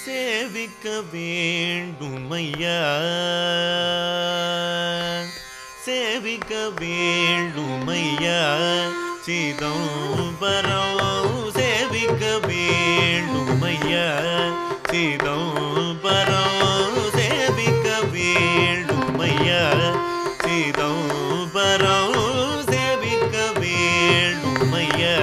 சேவிக்க வேண்டுமையா சேவிக்க வேண்டுமையா சிதம்பரம் சேவிக்க வேண்டுமையா சிதம்பரம் சேவிக்க வேண்டுமையா சிதம்பரம் சேவிக்க வேண்டுமையா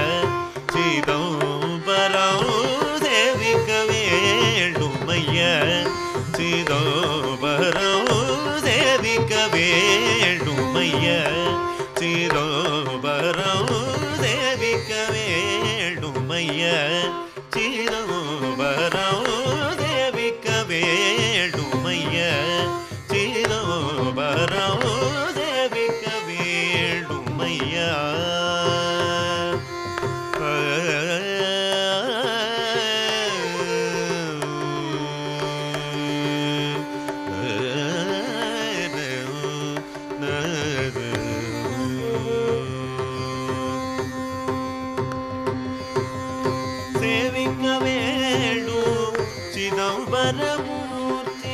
சிதம்பரம் சேவிக்க வேண்டுமையா சிதம்பரம் சேவிக்க வேண்டுமையா சிதம்பரம் சேவிக்க வேண்டுமையா சிதம்பரம் சேவிக்க வேண்டுமையா சிதம்பரம் சேவிக்க வேண்டுமையா சேவிக்க வேணும் சிதம்பரமூர்த்தி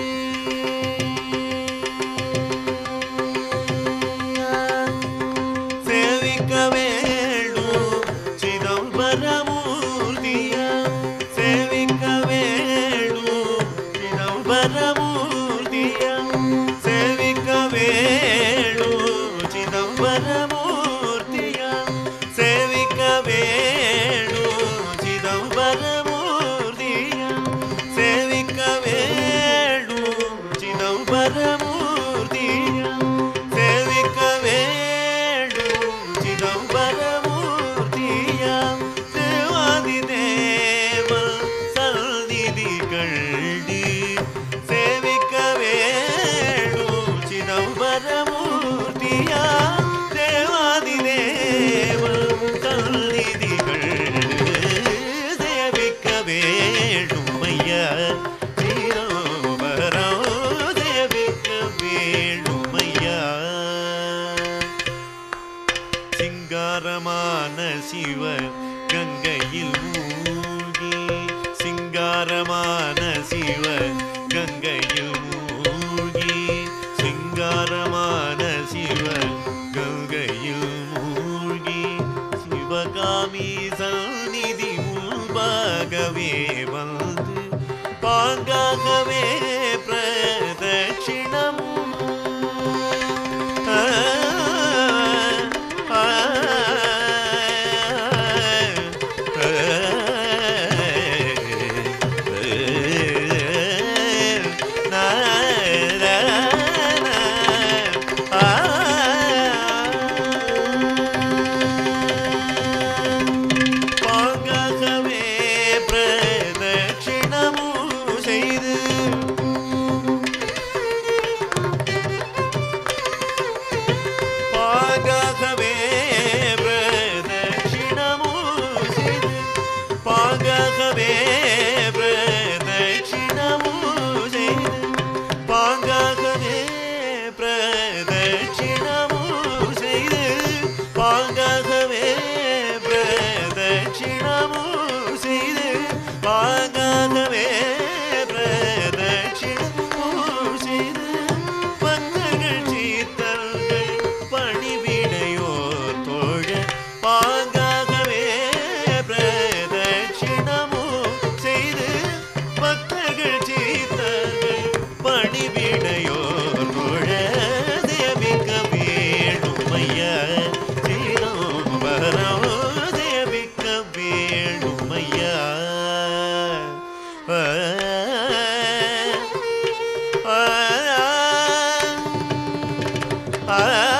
சேவிக்க வேணும் சிதம்பரமூர்த்தியா சேவிக்க வேணும் சிதம்பரமூர்த்தியா சேவிக்க வேணும் சிதம்பரமூர்த்தியா சேவிக்க வேணும் சிதம்பரமூர்த்தியா சேவிக்க வேணும் சிதம்பரமூர்த்தியா சேவிக்க வேணும் சிதம்பரமூர்த்தியா தேவாதி தேவன் சந்நிதி கண்டு சேவிக்க வேணும் சிதம்பரமூர்த்தியா தேவாதி தேவன் சந்நிதி கண்டு சேவிக்க வேணும் ஐயா சிதம்பரம் சேவிக்க வேணும் ஐயா சிங்காரமான சிவ கங்கையில் மூழ்கி சிங்காரமான சிவ கங்கையில் மூழ்கி சிங்காரமான சிவ கங்கையில் மூழ்கி சிவகாமி சந்நிதி முன்பாகவே வந்து பாங்காகவே பிரதட்சிணம் பாங்காகவே பிரதட்சிணமும் செய்து பாகவே பிரதட்சிணமும் செய்து பாகவே பிரதட்சிணமும் செய்து பாகவே பிரதட்சிணமும் செய்து பாகவே பிரதட்சிணமும் செய்து பாகவே பிரதட்சிணமும் செய்து பக்தர்கள் சீத்தர்கள் பணிவிடையோர் தோழ பாங்காகவே பிரதட்சிணமும் செய்து பக்தர்கள் சீத்தர்கள் பணிவிடையோர் தோழ சேவிக்க வேணுமையா சிதம்பரம் சேவிக்க வேணுமையா ஆ ஆ